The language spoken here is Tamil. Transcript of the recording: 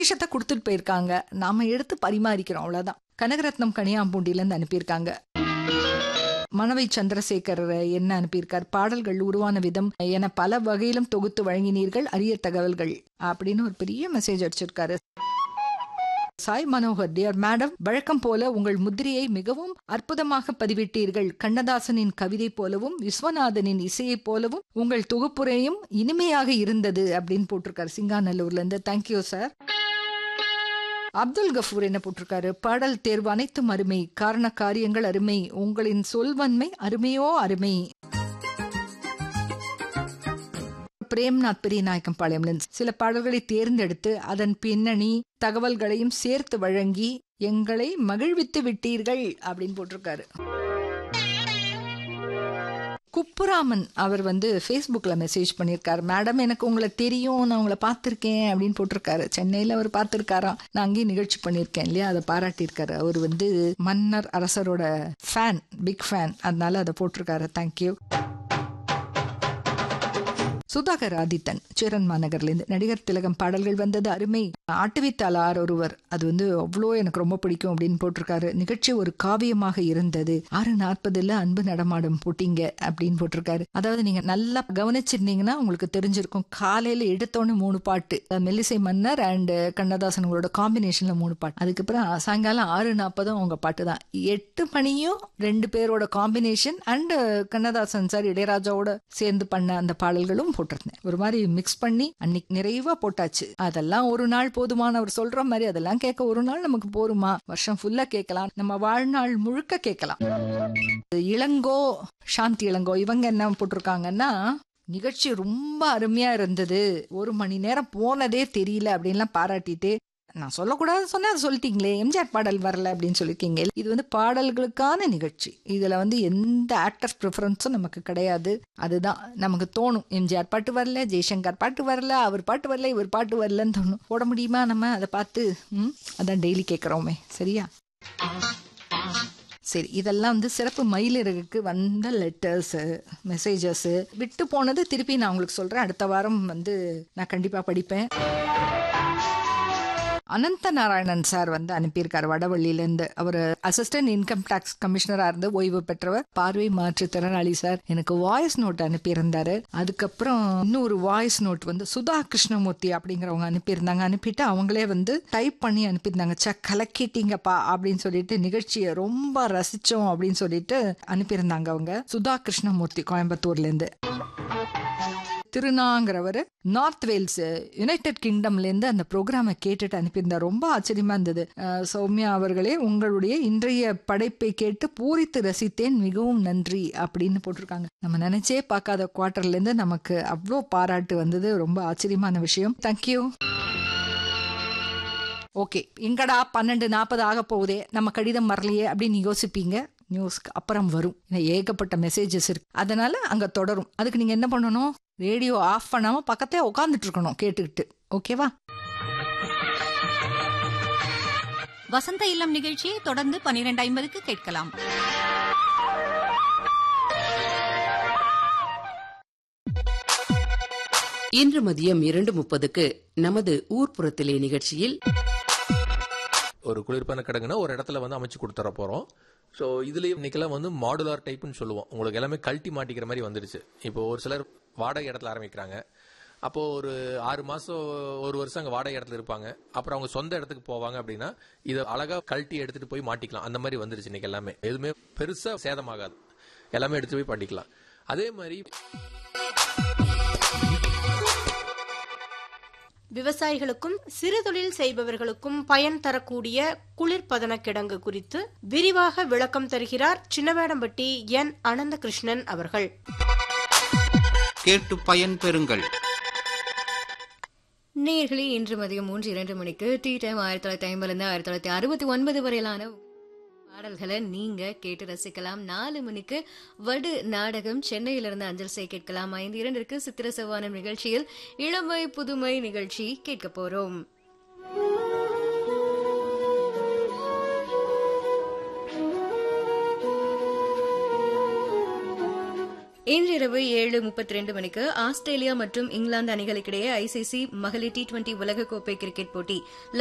விஷயத்த கொடுத்துட்டு போயிருக்காங்க நாம எடுத்து பரிமாறிக்கிறோம் அவ்வளவுதான் கனகரத்னம் கனியாம்பூண்டில இருந்து அனுப்பியிருக்காங்க மணவை சந்திரசேகர் என்ன அனுப்பியிருக்கார் பாடல்கள் உருவான விதம் என பல வகையிலும் தொகுத்து வழங்கினீர்கள் அரிய தகவல்கள் அப்படின்னு ஒரு பெரிய மெசேஜ் அடிச்சிருக்காரு சாய் மனோகர் டியர் மேடம் வழக்கம் போல உங்கள் முத்திரையை மிகவும் அற்புதமாக பதிவிட்டீர்கள் கண்ணதாசனின் கவிதை போலவும் விஸ்வநாதனின் இசையைப் போலவும் உங்கள் தொகுப்புரையும் இனிமையாக இருந்தது அப்படின்னு போட்டிருக்காரு சிங்காநல்லூர்ல இருந்து தேங்க்யூ சார் அப்துல் கஃபூர் என்ன போட்டிருக்காரு பாடல் தேர்வு அனைத்தும் அருமை காரண காரியங்கள் அருமை உங்களின் சொல்வன்மை அருமையோ அருமை பிரேம்நாத் பெரியநாயக்கம் பாளையம்ல சில பாடல்களை தேர்ந்தெடுத்து அதன் பின்னணி தகவல்களையும் சேர்த்து வழங்கி எங்களை மகிழ்வித்து விட்டீர்கள் அப்படின்னு போட்டிருக்காரு குப்புராமன் அவர் வந்து ஃபேஸ்புக்கில் மெசேஜ் பண்ணியிருக்காரு மேடம் எனக்கு உங்களை தெரியும் நான் உங்களை பார்த்துருக்கேன் அப்படின்னு போட்டிருக்காரு சென்னையில் அவர் பார்த்துருக்காராம் நான் அங்கேயும் நிகழ்ச்சி பண்ணியிருக்கேன் இல்லையா அதை பாராட்டியிருக்காரு அவர் வந்து மன்னர் அரசரோட ஃபேன் பிக் ஃபேன் அதனால அதை போட்டிருக்காரு தேங்க்யூ சுதாகர் ஆதித்தன் சேரன் மாநகர்லேருந்து நடிகர் திலகம் பாடல்கள் வந்தது அருமை ஆட்டுவித்தாளார் ஒருவர் அது வந்து அவ்வளோ எனக்கு ரொம்ப பிடிக்கும் அப்படின்னு போட்டிருக்காரு நிகழ்ச்சி ஒரு காவியமாக இருந்தது ஆறு நாற்பதுல அன்பு நடமாடும் போட்டிங்க அப்படின்னு போட்டிருக்காரு அதாவது நீங்க நல்லா கவனிச்சிருந்தீங்கன்னா உங்களுக்கு தெரிஞ்சிருக்கும் காலையில எடுத்தோன்னு மூணு பாட்டு மெல்லிசை மன்னர் அண்ட் கண்ணதாசனங்களோட காம்பினேஷன்ல மூணு பாட்டு அதுக்கப்புறம் சாயங்காலம் ஆறு நாற்பதும் அவங்க பாட்டு தான் எட்டு மணியும் ரெண்டு பேரோட காம்பினேஷன் அண்ட் கண்ணதாசன் சார் இளையராஜாவோட சேர்ந்து பண்ண அந்த பாடல்களும் போட்டிருந்தேன் ஒரு மாதிரி மிக்ஸ் பண்ணி அன்னைக்கு நிறைவா போட்டாச்சு அதெல்லாம் ஒரு நாள் போதுமான அவர் சொல்ற மாதிரி அதெல்லாம் கேட்க ஒரு நாள் நமக்கு போருமா வருஷம் ஃபுல்லா கேட்கலாம் நம்ம வாழ்நாள் முழுக்க கேட்கலாம் இளங்கோ சாந்தி இளங்கோ இவங்க என்ன போட்டிருக்காங்கன்னா நிகழ்ச்சி ரொம்ப அருமையா இருந்தது ஒரு மணி நேரம் போனதே தெரியல அப்படின்லாம் பாராட்டிட்டு நான் சொல்லக்கூடாது சொன்னேன் அதை சொல்லிட்டீங்களே எம்ஜிஆர் பாடல் வரல அப்படின்னு சொல்லியிருக்கீங்க இது வந்து பாடல்களுக்கான நிகழ்ச்சி இதுல வந்து எந்த ஆக்டர் ப்ரிஃபரன்ஸும் நமக்கு கிடையாது அதுதான் நமக்கு தோணும் எம்ஜிஆர் பாட்டு வரல ஜெய்சங்கர் பாட்டு வரல அவர் பாட்டு வரல இவர் பாட்டு வரலன்னு தோணும் போட முடியுமா நம்ம அதை பார்த்து ம் அதான் டெய்லி கேட்குறோமே சரியா சரி இதெல்லாம் வந்து சிறப்பு மயிலிறகுக்கு வந்த லெட்டர்ஸு மெசேஜஸ்ஸு விட்டு போனது திருப்பி நான் உங்களுக்கு சொல்கிறேன் அடுத்த வாரம் வந்து நான் கண்டிப்பாக படிப்பேன் அனந்த நாராயணன் சார் வந்து அனுப்பியிருக்காரு வடவள்ளியிலேருந்து அவர் அசிஸ்டன்ட் இன்கம் டேக்ஸ் கமிஷனரா இருந்து ஓய்வு பெற்றவர் பார்வை மாற்றுத்திறனாளி சார் எனக்கு வாய்ஸ் நோட் அனுப்பியிருந்தாரு அதுக்கப்புறம் இன்னொரு வாய்ஸ் நோட் வந்து சுதா கிருஷ்ணமூர்த்தி அப்படிங்கிறவங்க அனுப்பியிருந்தாங்க அனுப்பிட்டு அவங்களே வந்து டைப் பண்ணி அனுப்பியிருந்தாங்க ச கலக்கிட்டீங்கப்பா அப்படின்னு சொல்லிட்டு நிகழ்ச்சியை ரொம்ப ரசிச்சோம் அப்படின்னு சொல்லிட்டு அனுப்பியிருந்தாங்க அவங்க சுதா கிருஷ்ணமூர்த்தி கோயம்புத்தூர்ல இருந்து திருநாங்கிறவர் நார்த் வேல்ஸ் யுனைடெட் கிங்டம்லேருந்து அந்த ப்ரோக்ராமை கேட்டுட்டு அனுப்பியிருந்தார் ரொம்ப ஆச்சரியமா இருந்தது சௌமியா அவர்களே உங்களுடைய இன்றைய படைப்பை கேட்டு பூரித்து ரசித்தேன் மிகவும் நன்றி அப்படின்னு போட்டிருக்காங்க நம்ம நினைச்சே பார்க்காத குவார்டர்லேருந்து நமக்கு அவ்வளோ பாராட்டு வந்தது ரொம்ப ஆச்சரியமான விஷயம் தேங்க்யூ ஓகே எங்கடா பன்னெண்டு நாற்பது ஆக போகுதே நம்ம கடிதம் வரலையே அப்படின்னு யோசிப்பீங்க நியூஸ்க்கு அப்புறம் வரும் ஏகப்பட்ட மெசேஜஸ் இருக்கு அதனால அங்க தொடரும் அதுக்கு நீங்க என்ன பண்ணணும் ரேடியோ ஆஃப் பண்ணாம பக்கத்தே உட்காந்துட்டு இருக்கணும் கேட்டுக்கிட்டு ஓகேவா வசந்த இல்லம் நிகழ்ச்சியை தொடர்ந்து பனிரெண்டு ஐம்பதுக்கு கேட்கலாம் இன்று மதியம் இரண்டு முப்பதுக்கு நமது ஊர்ப்புறத்திலே நிகழ்ச்சியில் ஒரு குளிர்பான கிடங்குனா ஒரு இடத்துல வந்து அமைச்சு கொடுத்துற போறோம் ஸோ இதுலயும் இன்னைக்கெல்லாம் வந்து மாடுலார் டைப்னு சொல்லுவோம் உங்களுக்கு எல்லாமே கழட்டி மாட்டிக்கிற மாதிரி வந்துடுச்சு இப்போ ஒரு சிலர் வாடகை இடத்துல ஆரம்பிக்கிறாங்க அப்போ ஒரு ஆறு மாசம் ஒரு வருஷம் அங்கே வாடகை இடத்துல இருப்பாங்க அப்புறம் அவங்க சொந்த இடத்துக்கு போவாங்க அப்படின்னா இதை அழகா கழட்டி எடுத்துட்டு போய் மாட்டிக்கலாம் அந்த மாதிரி வந்துருச்சு இன்னைக்கு எல்லாமே எதுவுமே பெருசா சேதமாகாது எல்லாமே எடுத்து போய் பண்ணிக்கலாம் அதே மாதிரி விவசாயிகளுக்கும் சிறுதொழில் செய்பவர்களுக்கும் பயன் தரக்கூடிய குளிர்பதன கிடங்கு குறித்து விரிவாக விளக்கம் தருகிறார் சின்னவேடம்பட்டி என் அனந்தகிருஷ்ணன் அவர்கள் கேட்டு பயன் பெறுங்கள் நேர்களே இன்று மதியம் மூன்று இரண்டு மணிக்கு டீ டைம் ஆயிரத்தி தொள்ளாயிரத்தி ஐம்பதுலேருந்து ஆயிரத்தி தொள்ளாயிரத்தி அறுபத்தி ஒன்பது வரையிலான பாடல்களை நீங்க கேட்டு ரசிக்கலாம் நாலு மணிக்கு வடு நாடகம் சென்னையிலிருந்து அஞ்சல் செய் கேட்கலாம் ஐந்து இரண்டிற்கு சித்திர செவ்வானம் நிகழ்ச்சியில் இளமை புதுமை நிகழ்ச்சி கேட்க போறோம் இன்று இரவு ஏழு முப்பத்தி ரெண்டு மணிக்கு ஆஸ்திரேலியா மற்றும் இங்கிலாந்து அணிகளுக்கிடையே ஐசிசி மகளிர் டி டுவெண்டி உலகக்கோப்பை கிரிக்கெட் போட்டி